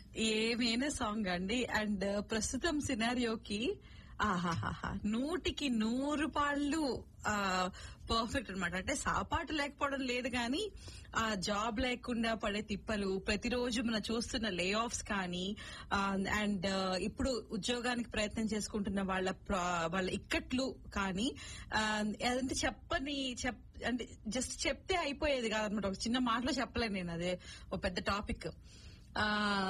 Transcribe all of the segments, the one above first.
ఏమైనా సాంగ్ అండి అండ్ ప్రస్తుతం సినారియోకి ఆహాహాహా నూటికి నూరు పాళ్ళు పర్ఫెక్ట్ అన్నమాట అంటే సాపాటు లేకపోవడం లేదు కానీ ఆ జాబ్ లేకుండా పడే తిప్పలు ప్రతిరోజు మనం చూస్తున్న లే ఆఫ్స్ కానీ అండ్ ఇప్పుడు ఉద్యోగానికి ప్రయత్నం చేసుకుంటున్న వాళ్ళ ప్ర- వాళ్ళ ఇక్కట్లు కానీ ఆ, అదంటే చెప్పని చెప్ అంటే జస్ట్ చెప్తే అయిపోయేది కాదనమాట ఒక చిన్న మాటలో చెప్పలేను నేను అదే ఒక పెద్ద టాపిక్ ఆ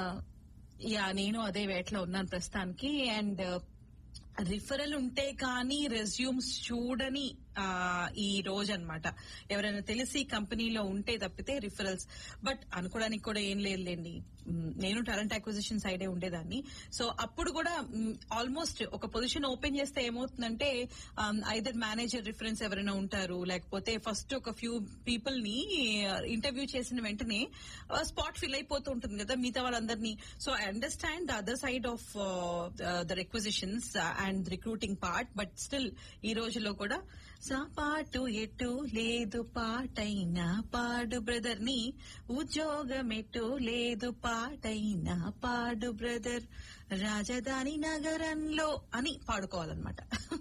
యా నేను అదే వేటలో ఉన్నాను ప్రస్తుతానికి అండ్ రిఫరల్ ఉంటే కానీ రెజ్యూమ్స్ చూడని ఆ, ఈ రోజు అన్నమాట ఎవరైనా తెలిసి కంపెనీలో ఉంటే తప్పితే రిఫరల్స్ బట్ అనుకోవడానికి కూడా ఏం లేదులేండి మ్, నేను టాలెంట్ అక్విజిషన్ సైడే ఉండేదాన్ని సో అప్పుడు కూడా ఆల్మోస్ట్ ఒక పొజిషన్ ఓపెన్ చేస్తే ఏమవుతుందంటే ఐదర్ మేనేజర్ రిఫరెన్స్ ఎవరైనా ఉంటారు లేకపోతే ఫస్ట్ ఒక ఫ్యూ పీపుల్ ని ఇంటర్వ్యూ చేసిన వెంటనే స్పాట్ ఫిల్ అయిపోతూ ఉంటుంది కదా మిగతా వాళ్ళందరినీ so I understand the other side of the requisitions and recruiting part but still ఈ రోజులో కూడా సాపాటు ఎటు లేదు పాటైనా పాడు బ్రదర్ ని ఉద్యోగం ఎటు లేదు పాటైనా పాడు బ్రదర్ రాజధాని నగరంలో అని పాడుకోవాలన్నమాట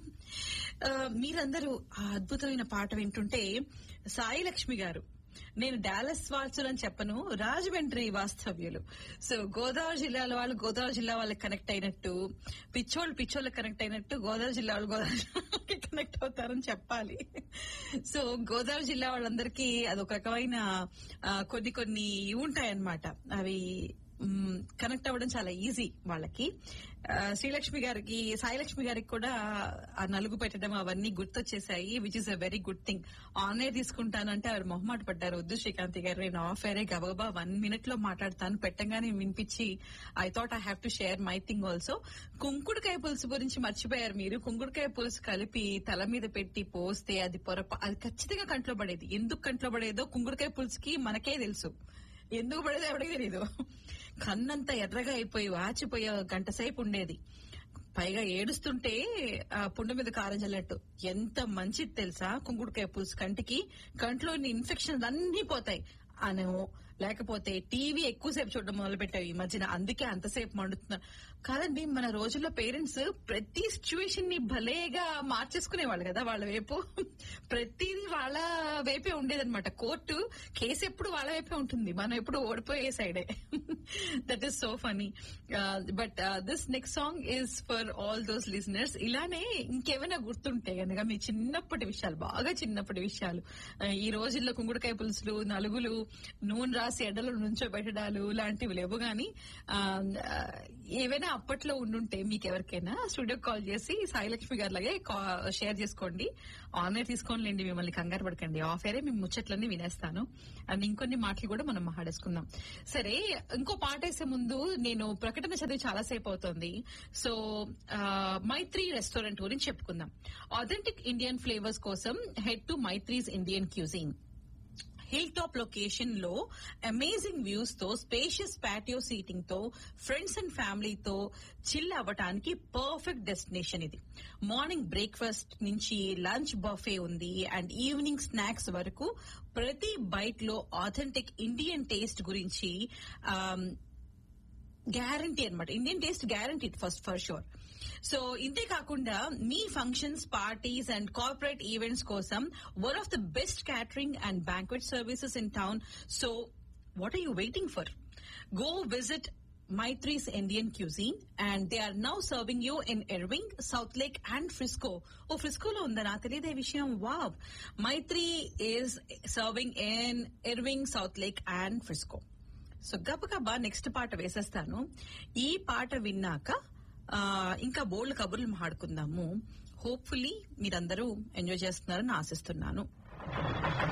ఆ, మీరందరూ ఆ అద్భుతమైన పాట వింటుంటే సాయి లక్ష్మి గారు నేను డాలస్ వాసులు అని చెప్పను రాజమండ్రి వాస్తవ్యులు సో గోదావరి జిల్లాలో వాళ్ళు గోదావరి జిల్లా వాళ్ళకి కనెక్ట్ అయినట్టు పిచ్చోళ్ళు పిచ్చోళ్ళకి కనెక్ట్ అయినట్టు గోదావరి జిల్లా వాళ్ళు గోదావరి జిల్లాకి కనెక్ట్ అవుతారని చెప్పాలి సో గోదావరి జిల్లా వాళ్ళందరికీ అదొక రకమైన ఆ, కొన్ని కొన్ని ఇవి ఉంటాయన్నమాట అవి కనెక్ట్ అవ్వడం చాలా ఈజీ వాళ్ళకి ఆ, శ్రీలక్ష్మి గారికి సాయిలక్ష్మి గారికి కూడా ఆ నలుగు పెట్టడం అవన్నీ గుర్తొచ్చేసాయి which is a very good thing on air తీసుకుంటానంటే ఆవిడ మొహమాట పడ్డారు వద్దు శ్రీకాంతి గారు నేను ఆఫ్ ఎయిరే గబగబా వన్ మినిట్ లో మాట్లాడతాను పెట్టంగానే వినిపించి I thought I have to share my thing also కుంకుడుకాయ పులుసు గురించి మర్చిపోయారు మీరు కుంకుడుకాయ పులుసు కలిపి తల మీద పెట్టి పోస్తే అది పొరప అది ఖచ్చితంగా కంట్లో పడేది ఎందుకు కంట్లో పడేదో కుంకుడుకాయ పులుసుకి మనకే తెలుసు ఎందుకు పడేదో ఎవడికి తెలియదు కన్నంతా ఎర్రగా అయిపోయి వాచిపోయి ఒక గంట సేపు ఉండేది పైగా ఏడుస్తుంటే ఆ పుండు మీద కారం చల్లట్టు ఎంత మంచిది తెలుసా కుంకుడుకాయ పులుసు కంటికి కంట్లోని ఇన్ఫెక్షన్స్ అన్ని పోతాయి అనో లేకపోతే టీవీ ఎక్కువసేపు చూడడం మొదలు పెట్టావు ఈ మధ్యన అందుకే అంతసేపు మండుతున్నా కాదండి మన రోజుల్లో పేరెంట్స్ ప్రతి సిచ్యువేషన్ ని భలేగా మార్చేసుకునేవాళ్ళు కదా వాళ్ళ వైపు ప్రతిదీ వాళ్ళ వైపే ఉండేదన్నమాట కోర్టు కేసు ఎప్పుడు వాళ్ళ వైపే ఉంటుంది మనం ఎప్పుడు ఓడిపోయే సైడే that is so funny but this next song is for all those listeners ఇలానే ఇంకేమైనా గుర్తుంటే కనుక మీ చిన్నప్పటి విషయాలు బాగా చిన్నప్పటి విషయాలు Uh, ఈ రోజుల్లో కుంగుడుకాయ పులుసులు నలుగులు నూనె రాసి ఎడలు నుంచోబెట్టడాలు లాంటివి లేవు గాని ఏవైనా అప్పట్లో ఉండుంటే మీకు ఎవరికైనా స్టూడియో కాల్ చేసి సాయిలక్ష్మి గారి లాగే షేర్ చేసుకోండి ఆన్ ఎయిర్ తీసుకోనిలేండి మిమ్మల్ని కంగారు పడకండి ఆఫ్ ఎయిరే మీ ముచ్చట్లన్నీ వినేస్తాను అండ్ ఇంకొన్ని మాటలు కూడా మనం మాట్లాడేసుకుందాం సరే ఇంకో పాట వేసే ముందు నేను ప్రకటన చదివి చాలా సేపు అవుతుంది సో ఆ, మైత్రి రెస్టారెంట్ గురించి చెప్పుకుందాం ఆథెంటిక్ ఇండియన్ ఫ్లేవర్స్ కోసం head to Maitri's Indian cuisine hill top location లో అమేజింగ్ వ్యూస్ తో స్పేషియస్ పాటియో సీటింగ్ తో ఫ్రెండ్స్ అండ్ ఫ్యామిలీతో చిల్ అవ్వటానికి పర్ఫెక్ట్ డెస్టినేషన్ ఇది మార్నింగ్ బ్రేక్ఫాస్ట్ నుంచి లంచ్ బఫే ఉంది అండ్ ఈవినింగ్ స్నాక్స్ వరకు ప్రతి బైట్ లో ఆథెంటిక్ ఇండియన్ టేస్ట్ గురించి ఆమ్, గ్యారంటీ అన్నమాట Indian taste guarantee first for sure so ఇంతే కాకుండా మీ functions parties and corporate events కోసం one of the best catering and banquet services in town so what are you waiting for go visit Maitri's Indian Cuisine and they are now serving you in Irving, South Lake and Frisco. Oh, Frisco లో ఉందా నాకు తెలియదే విషయం wow Maitri is serving in Irving, South Lake and Frisco. So గబగబా next పాట వేసేస్తాను ఈ పాట విన్నాక ఆ, ఇంకా బోల్డ్ కబుర్లు మాట్లాడుకుందాము హోప్ఫుల్లీ మీరందరూ ఎంజాయ్ చేస్తున్నారని ఆశిస్తున్నాను